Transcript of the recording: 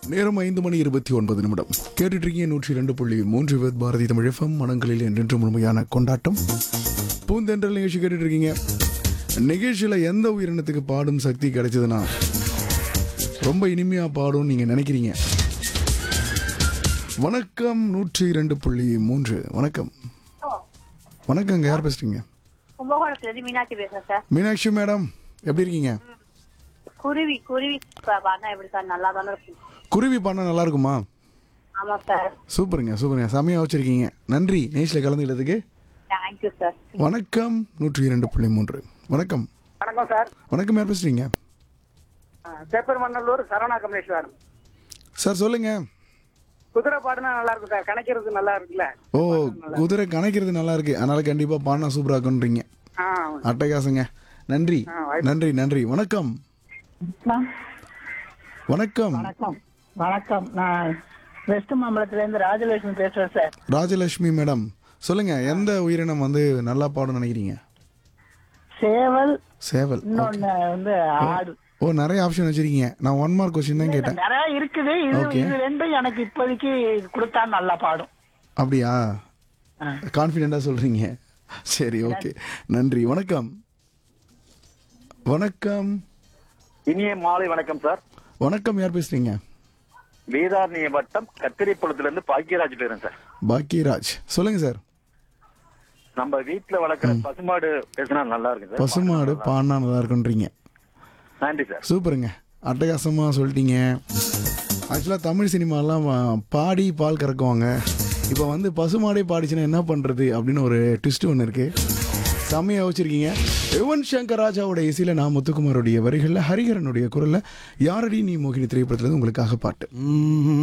நேரம் ஐந்து மணி இருபத்தி ஒன்பது நிமிடம் கேட்டுட்டு இருக்கீங்க நூற்றி ரெண்டு புள்ளி மூன்று வித் பாரதி தமிழ் எஃப்எம் மனங்களில் என்றென்று முழுமையான கொண்டாட்டம் பூந்தென்றல் நிகழ்ச்சி கேட்டுட்டு இருக்கீங்க நிகழ்ச்சியில் எந்த உயிரினத்துக்கு பாடும் சக்தி கிடைச்சதுன்னா ரொம்ப இனிமையாக பாடும் நீங்கள் நினைக்கிறீங்க வணக்கம் நூற்றி ரெண்டு புள்ளி மூன்று வணக்கம் வணக்கங்க யார் பேசுறீங்க கும்பகோணத்துல இருந்து மீனாட்சி பேசுறேன் சார் மீனாட்சி மேடம் எப்படி இருக்கீங்க குருவி குருவி பா- பாடினா எப்படி சார் நல்லா தானே இருக்கும் குருவி பாடினா நல்லா இருக்குமா ஆமா சார் சூப்பருங்க சூப்பருங்க செம்மையாக வச்சிருக்கீங்க நன்றி நேஷில் கலந்துக்கிட்டதுக்கு தேங்க்யூ சார் வணக்கம் நூற்றி இரண்டு புள்ளி மூன்று வணக்கம் வணக்கம் சார் வணக்கம் யார் பேசுறீங்க சேப்பர்மன்னல்லூர் சரவணா கமலேஸ்வர் சார் சொல்லுங்க குதிரை பாடுனா நல்லா இருக்கும் சார் கணக்கிறது நல்லா இருக்குல்ல ஓ குதிரை கணக்கிறது நல்லா இருக்கு அதனால கண்டிப்பா பாடினா சூப்பரா இருக்குன்றீங்க ஆ அட்டகாசங்க நன்றி நன்றி நன்றி வணக்கம் வணக்கம் வணக்கம் வணக்கம் நான் வெஸ்ட் மாம்பலத்துல இருந்து ராஜலட்சுமி பேசுறேன் சார் ராஜலட்சுமி மேடம் சொல்லுங்க எந்த உயிரினம் வந்து நல்லா பாடும் நினைக்கிறீங்க சேவல் சேவல் இன்னொன்னு வந்து ஆடு ஓ நிறைய ஆப்ஷன் வச்சிருக்கீங்க நான் ஒன் மார்க் கொஸ்டின் தான் கேட்டேன் நிறைய இருக்குது இது Okay. இது ரெண்டும் எனக்கு இப்போதைக்கு கொடுத்தா நல்லா பாடும் அப்படியா ஆ. கான்ஃபிடென்ட்டா சொல்றீங்க சரி ஓகே நன்றி வணக்கம் வணக்கம் இனிய மாலை வணக்கம் சார் வணக்கம் யார் பேசுறீங்க வேதாரண்ய வட்டம் கத்திரிப்பழத்துல இருந்து பாக்கியராஜ் பேருங்க சார் பாக்கியராஜ் சொல்லுங்க சார் நம்ம வீட்டுல வளர்க்குற பசுமாடு பேசினா நல்லா இருக்கு சார் பசுமாடு பாடினா நல்லா இருக்குன்றீங்க நன்றி சார் சூப்பருங்க அட்டகாசமாக சொல்லிட்டீங்க ஆக்சுவலாக தமிழ் சினிமாலாம் வ- பாடி பால் கறக்குவாங்க இப்போ வந்து பசுமாடே பாடிச்சுன்னா என்ன பண்ணுறது அப்படின்னு ஒரு ட்விஸ்ட் ஒன்று இருக்குது செம்மையாக வச்சுருக்கீங்க யுவன் சங்கர் ராஜாவோட இசையில் நான் முத்துக்குமாரோடைய வரிகளில் ஹரிஹரனுடைய குரலில் யாரடி நீ மோகினி திரைப்படத்தில் உங்களுக்காக பாட்டு